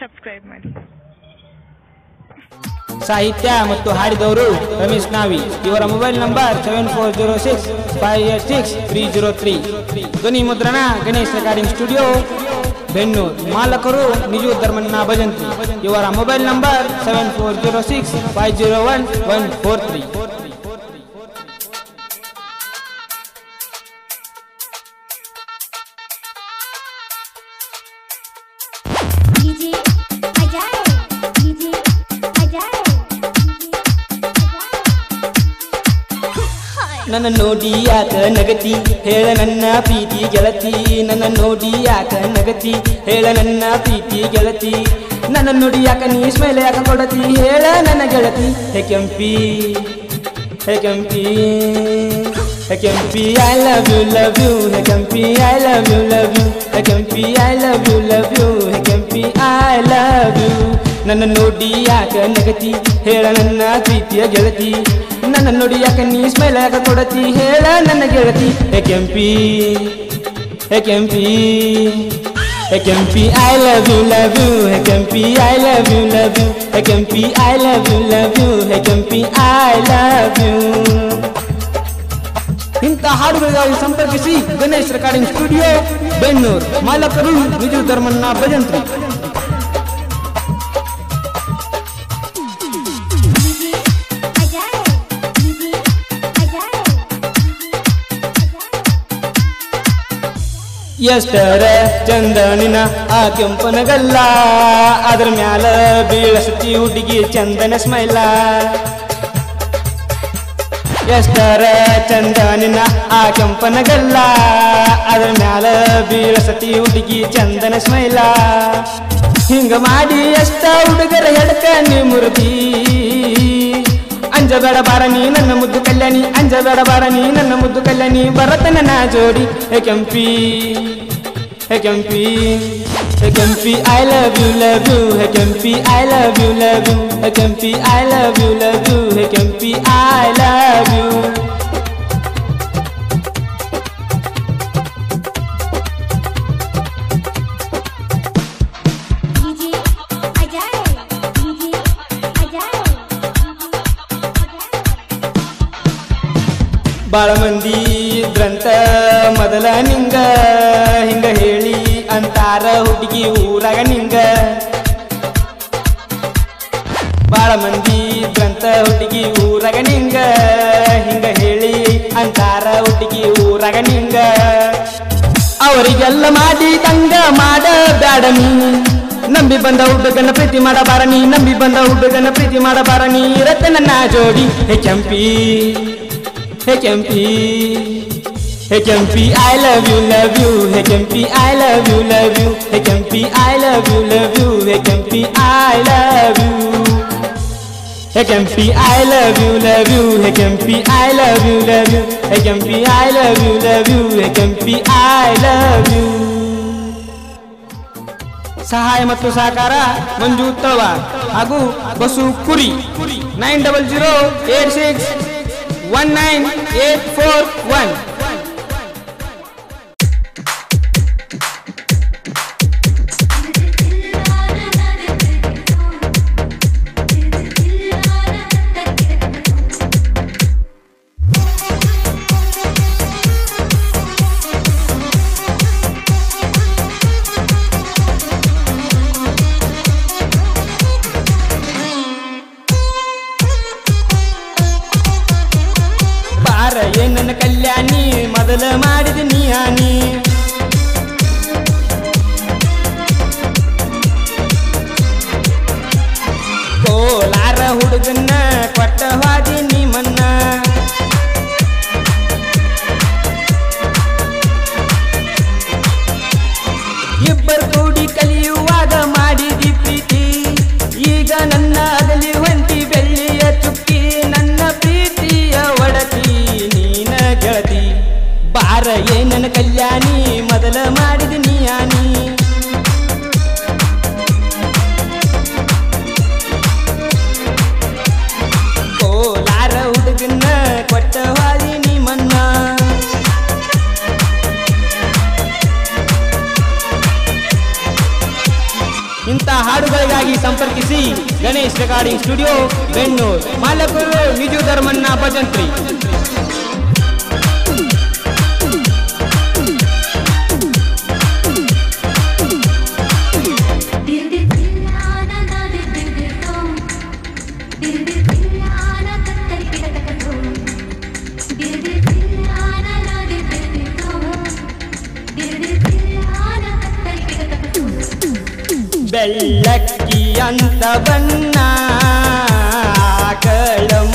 subscribe ಮಾಡಿ ಸಾಹಿತ್ಯ ಮತ್ತು ಹಾಡಿದವರು ರಮೇಶ್ ನಾವಿ ಇವರ mobile number seven four zero six five eight six three zero three ಧ್ವನಿ ಮುದ್ರಣ ಗಣೇಶ್ ರೆಕಾರ್ಡಿಂಗ್ ಸ್ಟುಡಿಯೋ ಬೆನ್ನೂರು ಮಾಲಕರು ನಿಜು ಧರ್ಮಣ್ಣ ಭಜಂತ್ರಿ ಇವರ mobile number seven four zero six five zero one one four three DJ Ajay DJ Ajay ನನ್ನ ನೋಡಿ ಯಾಕ ನಗತಿ ಹೇಳ ನನ್ನ ಪ್ರೀತಿ ಗೆಳತಿ ನನ್ನ ನೋಡಿ ಯಾಕ ನಗತಿ ಹೇಳ ನನ್ನ ಪ್ರೀತಿ ಗೆಳತಿ ನನ್ನ ನೋಡಿ ಯಾಕ ನೀ ಸ್ಮೈಲ್ ಯಾಕ ಕೊಡತಿ ಹೇಳ ನನ್ನ ಗೆಳತಿ hey Kempi hey Kempi hey Kempi I love you love you hey Kempi I love you love you hey Kempi I love you love you hey Kempi I love you ನನ್ನ ನೋಡಿ ಯಾಕ ನಗತಿ ಹೇಳ ನನ್ನ ಪ್ರೀತಿಯ ಗೆಳತಿ ನನ್ನ ನೋಡಿ ಯಾಕ ನೀ ಸ್ಮೈಲ್ ಯಾಕ ಕೊಡತಿ ಹೇಳ ನನ್ನ ಗೆಳತಿ hey Kempi hey Kempi hey Kempi I love you love you hey Kempi I love you love you hey Kempi I love you love you hey Kempi I love you ಇಂಥ ಹಾಡುಗಳಿಗಾಗಿ ಸಂಪರ್ಕಿಸಿ ಗಣೇಶ್ ರೆಕಾರ್ಡಿಂಗ್ ಸ್ಟುಡಿಯೋ ಬೆನ್ನೂರು ಮಾಲಕರು ವಿಜು ಧರ್ಮಣ್ಣ ಭಜಂತ್ರಿ डीजे अजय डीजे अजय ಎಷ್ಟರ ಚಂದನಿನ ಆ ಕೆಂಪನಗಲ್ಲ ಅದ್ರ ಮ್ಯಾಲ ಬೀಳಸತಿ ಹುಡುಗಿ ಚಂದನ ಸ್ಮೈಲ ಎಷ್ಟರ ಚಂದನಿನ ಆ ಕೆಂಪನಗಲ್ಲ ಅದ್ರ ಮ್ಯಾಲ ಬೀಳಸತಿ ಹುಡುಗಿ ಚಂದನ ಸ್ಮೈಲ ಹಿಂಗ ಮಾಡಿ ಎಷ್ಟ ಹುಡುಗರ ಹೆಡಕ ನೀ ಮುರುದಿ ಅಂಜಬೇಡ ಬಾರ ನೀ ನನ್ನ ಮುದ್ದು ಕಲ್ಯಾಣಿ ಅಂಜಬೇಡ ಬಾರ ನೀ ನನ್ನ ಮುದ್ದು ಕಲ್ಯಾಣಿ ಬರತ ನನ್ನ ಜೋಡಿ hey Kempi hey Kempi hey Kempi I love you love you hey Kempi I love you love you hey Kempi I love you love you hey Kempi I love you DJ Ajay DJ Ajay ಬಾಳ ಮಂದಿ ಇದ್ರಂತ ಮೊದಲ ನಿಂಗ ಹಿಂಗ ಹೇಳಿ ಅಂತಾರ ಹುಡುಗಿ ಊರಾಗ ನಿಂಗ ಬಾಳ ಮಂದಿ ಇದ್ರಂತ ಹುಡುಗಿ ಊರಾಗ ನಿಂಗ ಹಿಂಗ ಹೇಳಿ ಅಂತಾರ ಹುಡುಗಿ ಊರಾಗ ನಿಂಗ ಅವರಿಗೆಲ್ಲ ಮಾಡಿ ತಂಗ ಮಾಡ ಬ್ಯಾಡ ನೀ ನಂಬಿ ಬಂದ ಹುಡುಗನ ಪ್ರೀತಿ ಮಾಡಬಾರ ನೀ ನಂಬಿ ಬಂದ ಹುಡುಗನ ಪ್ರೀತಿ ಮಾಡಬಾರ ನೀ ಇರತ್ತೆ ನನ್ನ ಜೋಡಿ hey Kempi hey Kempi hey Kempi I love you love you hey Kempi I love you love you hey Kempi I love you love you hey Kempi I love you hey Kempi I love you love you hey Kempi I love you love you hey Kempi I love you love you hey Kempi I love you ಸಹಾಯ ಮತ್ತು ಸಹಕಾರ ಮಂಜು ತಳವಾರ್ ಹಾಗೂ Basu Kuri nine double zero eight six one nine eight four one ಬಾರ ನನ್ನ ಕಲ್ಯಾಣಿ ಮೊದಲ ಮಾಡಿದ ನೀ ಹಾನಿ ಕೋಲಾರ ಹುಡುಗನ್ನ ಕೊಟ್ಟ ಹಾದಿ ನೀ ಮನ್ನ ಇಬ್ಬರು ಕೂಡಿ ಕಲಿಯುವಾಗ ಮಾಡಿದಿ ಪ್ರೀತಿ ಈಗ ನನ್ನ ಅಗಲಿ ಹೊಂಟಿ ಬೆಳ್ಳಿಯ ಚುಕ್ಕಿ ನನ್ನ ಪ್ರೀತಿಯ ಒಡತಿ ನೀನ ಗೆಳತಿ ಬಾರ ಏನನ ಕಲ್ಯಾಣಿ ಮೊದಲ ಮಾಡಿದ ನೀಯಾನಿ ಹಾಡುಗಳಿಗಾಗಿ ಸಂಪರ್ಕಿಸಿ ಗಣೇಶ್ ರೆಕಾರ್ಡಿಂಗ್ ಸ್ಟುಡಿಯೋ ಬೆಣ್ಣೂರ್ ಮಾಲಕರು ನಿಜು ಧರ್ಮಣ್ಣ ಭಜಂತ್ರಿ ಬೆಳ್ಳಕ್ಕಿ ಅಂತ ಬಣ್ಣ ಆಕಳ